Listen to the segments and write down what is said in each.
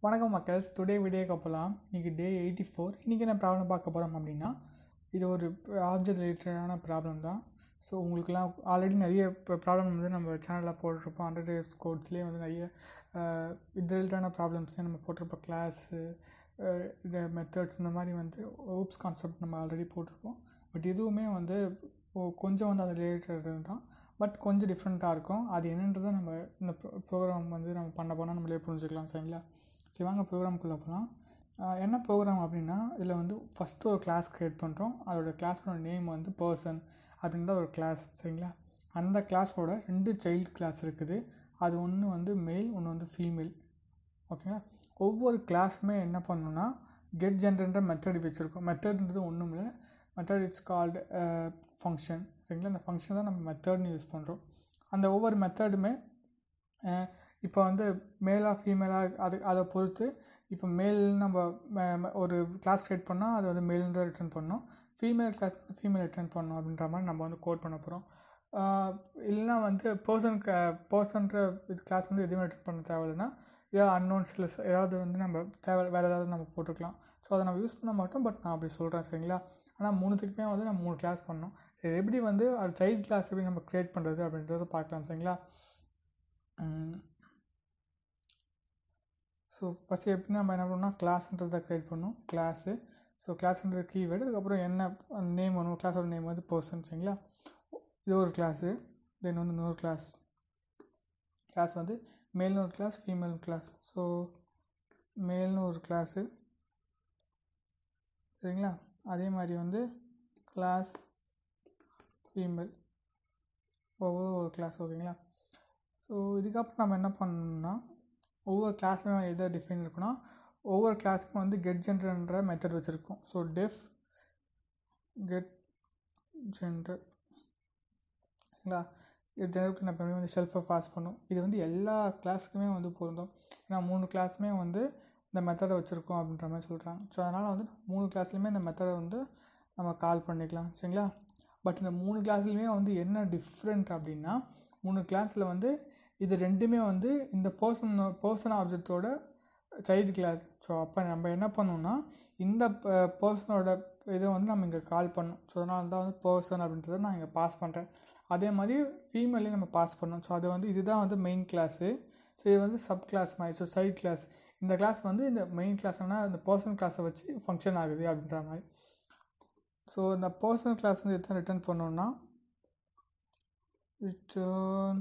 வணக்கம் மக்கள்ஸ் டுடே வீடியோக்கு போகலாம் இன்றைக்கி டே எயிட்டி ஃபோர் இன்றைக்கி என்ன ப்ராப்ளம் பார்க்க போகிறோம் அப்படின்னா இது ஒரு ஆப்ஜெக்ட் ரிலேட்டடான ப்ராப்ளம் தான் ஸோ உங்களுக்குலாம் ஆல்ரெடி நிறைய ப்ராப்ளம் வந்து நம்ம சேனலில் போட்டிருப்போம் ஹண்ட்ரட் டேஸ் கோட்ஸ்லேயே வந்து நிறைய அஹ், இது ரிலேட்டடான ப்ராப்ளம்ஸ்லேயே நம்ம போட்டிருப்போம் கிளாஸு இந்த மெத்தட்ஸ் இந்த மாதிரி வந்து ஓப்ஸ் கான்செப்ட் நம்ம ஆல்ரெடி போட்டிருப்போம் பட் இதுவுமே வந்து ஓ- கொஞ்சம் வந்து அது ரிலேட்டட் தான் பட் கொஞ்சம் டிஃப்ரெண்ட்டாக இருக்கும் அது என்னன்றதை நம்ம இந்த ப்ரோக்ராம் வந்து நம்ம பண்ண போனால் நம்மளே புரிஞ்சுக்கலாம் சரிங்களா சரி வாங்க ப்ரோக்ராம்குள்ளே போகலாம் ஆஹ் என்ன ப்ரோக்ராம் அப்படின்னா இதில் வந்து ஃபஸ்ட்டு ஒரு கிளாஸ் க்ரியேட் பண்ணுறோம் அதோட கிளாஸோட நேம் வந்து பர்சன் அப்படின்ற ஒரு கிளாஸ் சரிங்களா அந்த கிளாஸோட ரெண்டு சைல்டு கிளாஸ் இருக்குது அது ஒன்று வந்து மேல் ஒன்று வந்து ஃபீமேல் ஓகேங்களா ஒவ்வொரு கிளாஸுமே என்ன பண்ணணும்னா கெட் ஜென்டர்ன்ற மெத்தட் வச்சுருக்கோம் மெத்தட்ன்றது ஒன்றும் இல்லை மெத்தட் இட்ஸ் கால்டு ஃபங்க்ஷன் சரிங்களா அந்த ஃபங்க்ஷன் தான் நம்ம மெத்தட்னு யூஸ் பண்ணுறோம் அந்த ஒவ்வொரு மெத்தடுமே இப்போ வந்து மேலாக ஃபீமேலாக அது அதை பொறுத்து இப்போ மேல் நம்ம ம- ம- ஒரு கிளாஸ் க்ரியேட் பண்ணால் அது வந்து மேல்ன்ற ரிட்டர்ன் பண்ணோம் ஃபீமேல் கிளாஸ் ஃபீமேல் ரிட்டர்ன் பண்ணோம் அப்படின்ற மாதிரி நம்ம வந்து கோட் பண்ண போகிறோம் இல்லைனா வந்து பர்சன் பர்சன்ற இது கிளாஸ் வந்து எதுவுமே ரிட்டர்ன் பண்ண தேவையில்லைன்னா ஏதாவது அன்னோன்ஸில் ஏதாவது வந்து நம்ம தேவை வேறு ஏதாவது நம்ம போட்டுக்கலாம் ஸோ அதை நம்ம யூஸ் பண்ண மாட்டோம் பட் நான் அப்படி சொல்கிறேன் சரிங்களா ஆனால் மூணுத்துக்குமே வந்து நம்ம மூணு கிளாஸ் பண்ணோம் இது எப்படி வந்து அது சைல்ட் கிளாஸ் எப்படி நம்ம க்ரியேட் பண்ணுறது அப்படின்றத பார்க்கலாம் சரிங்களா ஸோ ஃபஸ்ட்டு எப்படி நம்ம என்ன பண்ணோம்னா கிளாஸ்ன்றதை க்ரியேட் பண்ணோம் கிளாஸு ஸோ கிளாஸ்ன்றது கீவேர்டு அதுக்கப்புறம் என்ன நேம் வரும் கிளாஸோட நேம் வந்து பர்சன் சரிங்களா இது ஒரு கிளாஸு தென் வந்து இன்னொரு கிளாஸ் கிளாஸ் வந்து மேல்னு ஒரு கிளாஸ் ஃபீமேல் கிளாஸ் ஸோ மேல்னு ஒரு கிளாஸு சரிங்களா அதே மாதிரி வந்து கிளாஸ் ஃபீமேல் ஒவ்வொரு ஒரு கிளாஸ் ஓகேங்களா ஸோ இதுக்கப்புறம் நம்ம என்ன பண்ணணும்னா ஒவ்வொரு கிளாஸ்லையும் எதை டிஃபைன் இருக்குன்னா ஒவ்வொரு கிளாஸுக்கும் வந்து கெட் ஜென்டர்ன்ற மெத்தட் வச்சுருக்கோம் ஸோ டெஃப் கெட் ஜென்டர் சரிங்களா இது டெவலப்க்கு நம்ம எப்பவுமே வந்து ஷெல்ஃபை பாஸ் பண்ணும் இது வந்து எல்லா கிளாஸுக்குமே வந்து பொருந்தும் ஏன்னா மூணு கிளாஸுமே வந்து இந்த மெத்தடை வச்சுருக்கோம் அப்படின்ற மாதிரி சொல்கிறாங்க ஸோ அதனால் வந்து மூணு கிளாஸ்லையுமே இந்த மெத்தடை வந்து நம்ம கால் பண்ணிக்கலாம் சரிங்களா பட் இந்த மூணு கிளாஸ்லையுமே வந்து என்ன டிஃப்ரெண்ட் அப்படின்னா மூணு கிளாஸில் வந்து இது ரெண்டுமே வந்து இந்த பர்சன் பர்சன் ஆப்ஜெக்டோட சைல்டு கிளாஸ் ஸோ அப்போ நம்ம என்ன பண்ணோம்னா இந்த பர்சனோட இதை வந்து நம்ம இங்கே கால் பண்ணோம் ஸோ அதனால தான் வந்து பர்சன் அப்படின்றத நான் இங்கே பாஸ் பண்ணுறேன் அதே மாதிரி ஃபீமேலையும் நம்ம பாஸ் பண்ணோம் ஸோ அது வந்து இதுதான் வந்து மெயின் கிளாஸு ஸோ இது வந்து சப் கிளாஸ் மாதிரி ஸோ சைட் கிளாஸ் இந்த கிளாஸ் வந்து இந்த மெயின் கிளாஸ்னா இந்த பர்சனல் கிளாஸை வச்சு ஃபங்க்ஷன் ஆகுது அப்படின்ற மாதிரி ஸோ இந்த பர்சனல் கிளாஸ் வந்து எத்தனை ரிட்டர்ன் பண்ணோம்னா ரிட்டர்ன்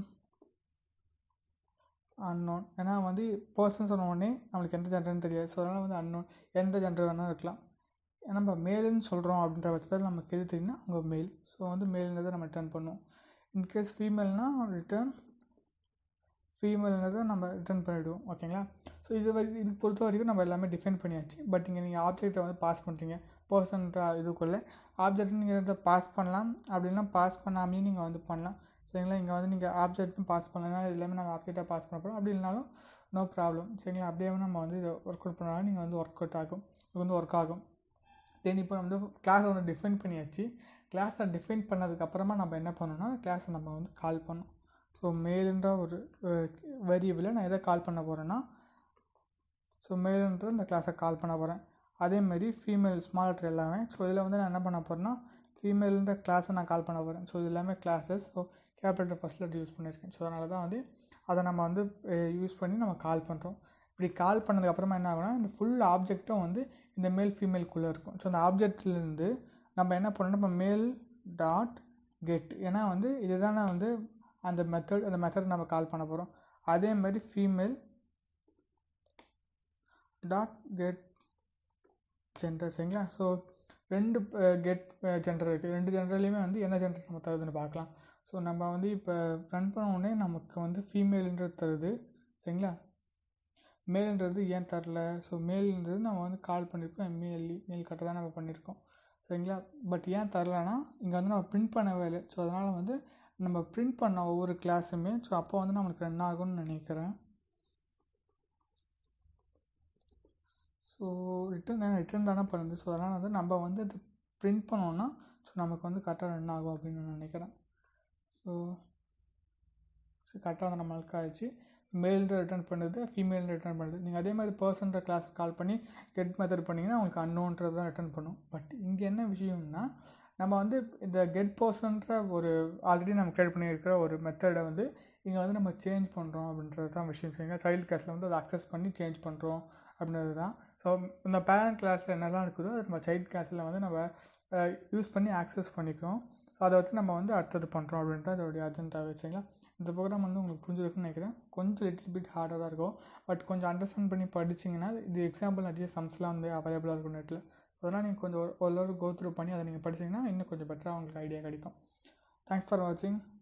அன்னோன் ஏன்னா வந்து பர்சன் சொன்ன உடனே நம்மளுக்கு எந்த ஜென்டர்னு தெரியாது ஸோ அதனால் வந்து அன்னோன் எந்த ஜென்டர் வேணாலும் இருக்கலாம் ஏன்னா நம்ம மேலுன்னு சொல்கிறோம் அப்படின்ற பட்சத்தில் நமக்கு எது தெரியும்னா அவங்க மேல் ஸோ வந்து மேல்ன்றதை நம்ம ரிட்டர்ன் பண்ணுவோம் இன்கேஸ் ஃபீமேல்னா ரிட்டர்ன் ஃபீமேல்ன்றதை நம்ம ரிட்டர்ன் பண்ணிவிடுவோம் ஓகேங்களா ஸோ இது வரை இது பொறுத்த வரைக்கும் நம்ம எல்லாமே டிஃபைன் பண்ணியாச்சு பட் இங்கே நீங்கள் ஆப்ஜெக்டை வந்து பாஸ் பண்ணுறீங்க பர்சன்ற இதுக்குள்ளே ஆப்ஜெக்ட் நீங்கள் இதை பாஸ் பண்ணலாம் அப்படின்னா பாஸ் பண்ணாமே நீங்கள் வந்து பண்ணலாம் சரிங்களா இங்கே வந்து நீங்கள் ஆப்ஜெக்ட்டும் பாஸ் பண்ணலாம் இது எல்லாமே நாங்கள் ஆப்ஜெக்டாக பாஸ் பண்ண போகிறோம் அப்படி இல்லைனாலும் நோ ப்ராப்ளம் சரிங்களா அப்படியே நம்ம வந்து இதை ஒர்க் அவுட் பண்ணாலும் நீங்கள் வந்து ஒர்க் அவுட் ஆகும் இது வந்து ஒர்க் ஆகும் தென் இப்போ வந்து கிளாஸை வந்து டிஃபைன் பண்ணியாச்சு கிளாஸை டிஃபைன் பண்ணதுக்கப்புறமா நம்ம என்ன பண்ணோம்னா கிளாஸை நம்ம வந்து கால் பண்ணோம் ஸோ மேலுன்ற ஒரு வேரியபிளை நான் எதை கால் பண்ண போகிறேன்னா ஸோ மேலுன்ற இந்த கிளாஸை கால் பண்ண போகிறேன் அதேமாதிரி ஃபீமேல் ஸ்மால் லெட்டர் எல்லாமே ஸோ இதில் வந்து நான் என்ன பண்ண போகிறேன்னா ஃபீமேல்ன்ற கிளாஸை நான் கால் பண்ண போகிறேன் ஸோ இது எல்லாமே classes so capital first letter use பண்ணியிருக்கேன் ஸோ அதனால தான் வந்து அதை நம்ம வந்து யூஸ் பண்ணி நம்ம கால் பண்ணுறோம் இப்படி கால் பண்ணதுக்கப்புறமா என்ன ஆகும்னா இந்த ஃபுல் ஆப்ஜெக்ட்டும் வந்து இந்த மேல் ஃபீமேல்குள்ளே இருக்கும் ஸோ அந்த ஆப்ஜெக்ட்லேருந்து நம்ம என்ன பண்ணணும் இப்போ மேல் டாட் கெட் ஏன்னா வந்து இதுதானே வந்து அந்த மெத்தட் அந்த மெத்தட் நம்ம கால் பண்ண போகிறோம் அதே மாதிரி ஃபீமேல் டாட் கெட் ஜென்டர் சரிங்களா ஸோ ரெண்டு கெட் ஜென்டர் இருக்குது ரெண்டு ஜென்டர்லேயுமே வந்து என்ன ஜென்டர் நம்ம தருதுன்னு பார்க்கலாம் ஸோ நம்ம வந்து இப்போ ரன் பண்ண உடனே நமக்கு வந்து ஃபீமேல்ன்றது தருது சரிங்களா மேல்ன்றது ஏன் தரல ஸோ மேல்ன்றது நம்ம வந்து கால் பண்ணியிருக்கோம் மேல் மேல் கட்ட தான் நம்ம பண்ணியிருக்கோம் சரிங்களா பட் ஏன் தரலனா இங்கே வந்து நம்ம பிரிண்ட் பண்ணவே இல்லை ஸோ அதனால் வந்து நம்ம பிரிண்ட் பண்ண ஒவ்வொரு கிளாஸுமே ஸோ அப்போ வந்து நம்மளுக்கு ரன் ஆகும்னு நினைக்கிறேன் ஸோ ரிட்டன் தானே ரிட்டன் தானே பண்ணுது ஸோ அதனால் வந்து நம்ம வந்து அது பிரிண்ட் பண்ணோன்னா ஸோ நமக்கு வந்து கரெக்டாக ரன் ஆகும் அப்படின்னு நான் நினைக்கிறேன் ஸோ ஸோ கரெக்டாக வந்து நம்மளுக்கு ஆயிடுச்சு மேல் ரிட்டர்ன் பண்ணுது ஃபீமேல் ரிட்டர்ன் பண்ணுது நீங்கள் அதே மாதிரி பர்சன்ற கிளாஸ் கால் பண்ணி கெட் மெத்தட் பண்ணிங்கன்னா உங்களுக்கு அன்னோன்றது தான் ரிட்டர்ன் பண்ணும் பட் இங்கே என்ன விஷயம்னா நம்ம வந்து இந்த கெட் பர்சன்ற ஒரு ஆல்ரெடி நம்ம கிரியேட் பண்ணியிருக்கிற ஒரு மெத்தடை வந்து இங்கே வந்து நம்ம சேஞ்ச் பண்ணுறோம் அப்படின்றது தான் விஷயம் சரிங்களா சைல்டு கிளாஸில் வந்து அதை அக்சஸ் பண்ணி சேஞ்ச் பண்ணுறோம் அப்படின்றது தான் ஸோ இந்த பேரண்ட் கிளாஸில் என்னெல்லாம் இருக்குதோ அது நம்ம சைல்டு கிளாஸில் வந்து நம்ம யூஸ் பண்ணி ஆக்சஸ் பண்ணிக்கிறோம் ஸோ அதை வச்சு நம்ம வந்து அடுத்தது பண்ணுறோம் அப்படின்ட்டு தான் அதோடைய அஜெண்டா வச்சுங்களா இந்த ப்ரோக்ராம் வந்து உங்களுக்கு புரிஞ்சிருக்குன்னு நினைக்கிறேன் கொஞ்சம் லிட்டில் பிட் ஹார்டாக தான் இருக்கும் பட் கொஞ்சம் அண்டர்ஸ்டாண்ட் பண்ணி படிச்சிங்கன்னா இது எக்ஸாம்பிள் நிறைய சம்ஸ்லாம் வந்து அவைலபிளாக இருக்கும் நெட்டில் அதெல்லாம் நீங்கள் கொஞ்சம் ஒரு ஒரு கோ த்ரூ பண்ணி அதை நீங்கள் படிச்சிங்கன்னா இன்னும் கொஞ்சம் பெட்டராக உங்களுக்கு ஐடியா கிடைக்கும் தேங்க்ஸ் ஃபார் வாட்சிங்